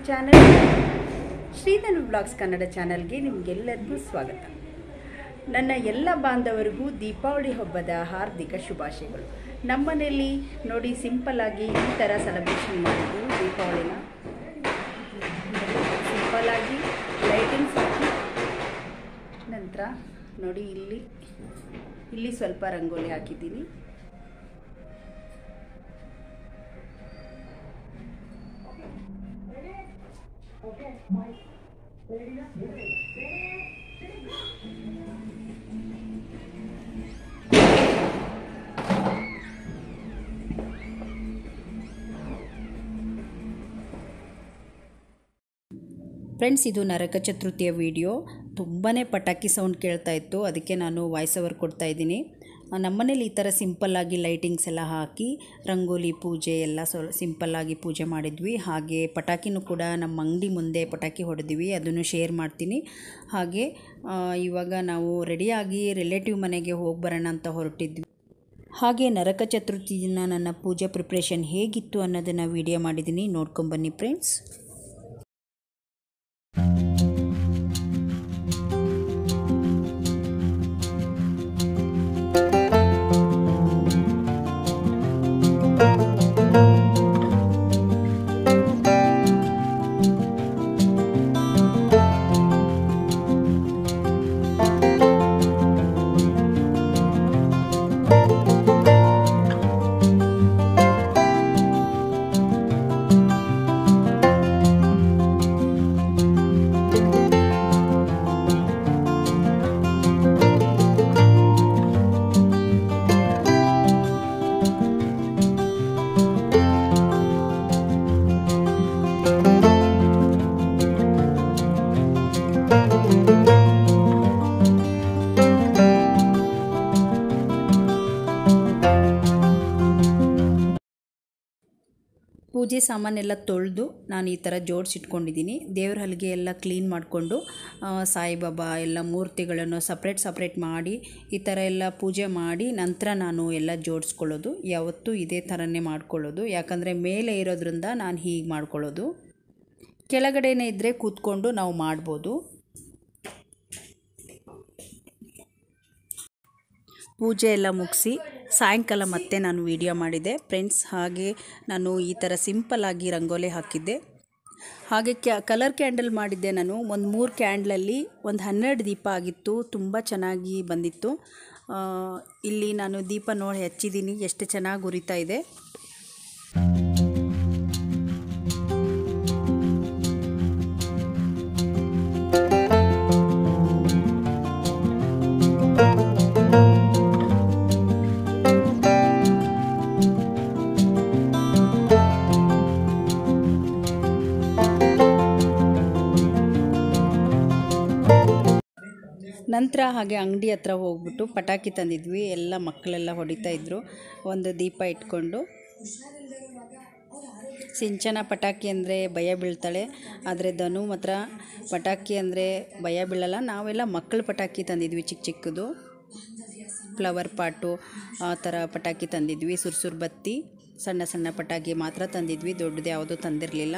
channel ಶ್ರೀಧನು blogs Kannada ಚಾನಲ್ಗೆ ನಿಮಗೆಲ್ಲರಿಗೂ ಸ್ವಾಗತ ನನ್ನ ಎಲ್ಲ ಬಾಂಧವರಿಗೂ ದೀಪಾವಳಿ ಹಬ್ಬದ ಹಾರ್ದಿಕ ಶುಭಾಶಯಗಳು ನಮ್ಮನೆಯಲ್ಲಿ ನೋಡಿ ಸಿಂಪಲ್ ಆಗಿ ಈ ಥರ ಸೆಲೆಬ್ರೇಷನ್ ಮಾಡಿದ್ದು ದೀಪಾವಳಿನ ಸಿಂಪಲ್ ಆಗಿ ಲೈಟಿಂಗ್ಸ್ ಹಾಕಿ ನಂತರ ನೋಡಿ ಇಲ್ಲಿ ಇಲ್ಲಿ ಸ್ವಲ್ಪ ರಂಗೋಲಿ ಹಾಕಿದ್ದೀನಿ ಫ್ರೆಂಡ್ಸ್ ಇದು ನರಕ ಚತುರ್ಥಿಯ ವಿಡಿಯೋ ತುಂಬಾ ಪಟಾಕಿ ಸೌಂಡ್ ಕೇಳ್ತಾ ಇತ್ತು ಅದಕ್ಕೆ ನಾನು ವಾಯ್ಸ್ ಓವರ್ ಕೊಡ್ತಾ ಇದ್ದೀನಿ ನಮ್ಮನೇಲಿ ಈ ಥರ ಸಿಂಪಲ್ಲಾಗಿ ಲೈಟಿಂಗ್ಸ್ ಎಲ್ಲ ಹಾಕಿ ರಂಗೋಲಿ ಪೂಜೆ ಎಲ್ಲ ಸ್ವ ಸಿಂಪಲ್ಲಾಗಿ ಪೂಜೆ ಮಾಡಿದ್ವಿ ಹಾಗೆ ಪಟಾಕಿನೂ ಕೂಡ ನಮ್ಮ ಅಂಗಡಿ ಮುಂದೆ ಪಟಾಕಿ ಹೊಡೆದ್ವಿ ಅದನ್ನು ಶೇರ್ ಮಾಡ್ತೀನಿ ಹಾಗೆ ಆ, ಇವಾಗ ನಾವು ರೆಡಿಯಾಗಿ ರಿಲೇಟಿವ್ ಮನೆಗೆ ಹೋಗಿ ಬರೋಣ ಅಂತ ಹೊರಟಿದ್ವಿ ಹಾಗೆ ನರಕ ಚತುರ್ಥಿ ದಿನ ನನ್ನ ಪೂಜೆ ಪ್ರಿಪ್ರೇಷನ್ ಹೇಗಿತ್ತು ಅನ್ನೋದನ್ನು ವಿಡಿಯೋ ಮಾಡಿದ್ದೀನಿ ನೋಡ್ಕೊಂಬನ್ನಿ ಫ್ರೆಂಡ್ಸ್ ಪೂಜೆ ಸಾಮಾನೆಲ್ಲ ತೊಳೆದು ನಾನು ಈ ಥರ ಜೋಡಿಸಿಟ್ಕೊಂಡಿದ್ದೀನಿ ದೇವ್ರ ಹಲಿಗೆ ಎಲ್ಲ ಕ್ಲೀನ್ ಮಾಡಿಕೊಂಡು ಸಾಯಿಬಾಬಾ ಎಲ್ಲ ಮೂರ್ತಿಗಳನ್ನು ಸಪ್ರೇಟ್ ಸಪ್ರೇಟ್ ಮಾಡಿ ಈ ಥರ ಎಲ್ಲ ಪೂಜೆ ಮಾಡಿ ನಂತರ ನಾನು ಎಲ್ಲ ಜೋಡಿಸ್ಕೊಳ್ಳೋದು ಯಾವತ್ತೂ ಇದೇ ಥರನೇ ಮಾಡ್ಕೊಳ್ಳೋದು ಯಾಕಂದರೆ ಮೇಲೆ ಇರೋದ್ರಿಂದ ನಾನು ಹೀಗೆ ಮಾಡ್ಕೊಳ್ಳೋದು ಕೆಳಗಡೆನೇ ಇದ್ದರೆ ಕೂತ್ಕೊಂಡು ನಾವು ಮಾಡ್ಬೋದು ಪೂಜೆ ಎಲ್ಲ ಮುಗಿಸಿ ಸಾಯಂಕಾಲ ಮತ್ತೆ ನಾನು ವಿಡಿಯೋ ಮಾಡಿದೆ ಫ್ರೆಂಡ್ಸ್ ಹಾಗೆ ನಾನು ಈ ಥರ ಸಿಂಪಲ್ಲಾಗಿ ರಂಗೋಲಿ ಹಾಕಿದ್ದೆ ಹಾಗೆ ಕ್ಯಾ ಕಲರ್ ಕ್ಯಾಂಡಲ್ ಮಾಡಿದ್ದೆ ನಾನು ಒಂದು ಮೂರು ಕ್ಯಾಂಡ್ಲಲ್ಲಿ ಒಂದು ಹನ್ನೆರಡು ದೀಪ ಆಗಿತ್ತು ತುಂಬ ಚೆನ್ನಾಗಿ ಬಂದಿತ್ತು ಆ, ಇಲ್ಲಿ ನಾನು ದೀಪ ನೋಡಿ ಹಚ್ಚಿದ್ದೀನಿ ಎಷ್ಟು ಚೆನ್ನಾಗಿ ಉರಿತಾ ಇದೆ ನಂತರ ಹಾಗೆ ಅಂಗಡಿ ಹತ್ರ ಹೋಗ್ಬಿಟ್ಟು ಪಟಾಕಿ ತಂದಿದ್ವಿ ಎಲ್ಲ ಮಕ್ಕಳೆಲ್ಲ ಹೊಡಿತಾ ಇದ್ರು ಒಂದು ದೀಪ ಇಟ್ಕೊಂಡು ಸಿಂಚನ ಪಟಾಕಿ ಅಂದರೆ ಭಯ ಬೀಳ್ತಾಳೆ ಆದರೆ ಧನು ಮಾತ್ರ ಪಟಾಕಿ ಅಂದರೆ ಭಯ ಬೀಳಲ್ಲ ನಾವೆಲ್ಲ ಮಕ್ಕಳ ಪಟಾಕಿ ತಂದಿದ್ವಿ ಚಿಕ್ಕ ಚಿಕ್ಕದು ಫ್ಲವರ್ ಪಾಟು ಆ ಥರ ಪಟಾಕಿ ತಂದಿದ್ವಿ ಸುರ್ಸುರ್ ಬತ್ತಿ ಸಣ್ಣ ಸಣ್ಣ ಪಟಾಕಿ ಮಾತ್ರ ತಂದಿದ್ವಿ ದೊಡ್ಡದು ಯಾವುದೂ ತಂದಿರಲಿಲ್ಲ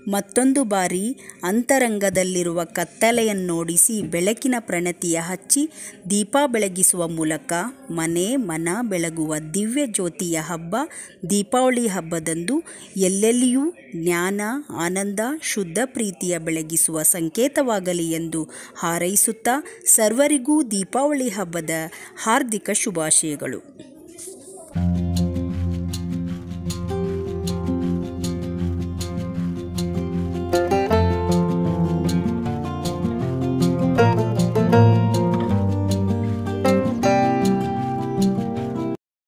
ಮತ್ತೊಂದು ಬಾರಿ ಅಂತರಂಗದಲ್ಲಿರುವ ಕತ್ತಲೆಯನ್ನೋಡಿಸಿ ಬೆಳಕಿನ ಪ್ರಣತಿಯ ಹಚ್ಚಿ ದೀಪ ಬೆಳಗಿಸುವ ಮೂಲಕ ಮನೆ ಮನ ಬೆಳಗುವ ದಿವ್ಯ ಜ್ಯೋತಿಯ ಹಬ್ಬ ದೀಪಾವಳಿ ಹಬ್ಬದಂದು ಎಲ್ಲೆಲ್ಲಿಯೂ ಜ್ಞಾನ ಆನಂದ ಶುದ್ಧ ಪ್ರೀತಿಯ ಬೆಳಗಿಸುವ ಸಂಕೇತವಾಗಲಿ ಎಂದು ಹಾರೈಸುತ್ತಾ ಸರ್ವರಿಗೂ ದೀಪಾವಳಿ ಹಬ್ಬದ ಹಾರ್ದಿಕ ಶುಭಾಶಯಗಳು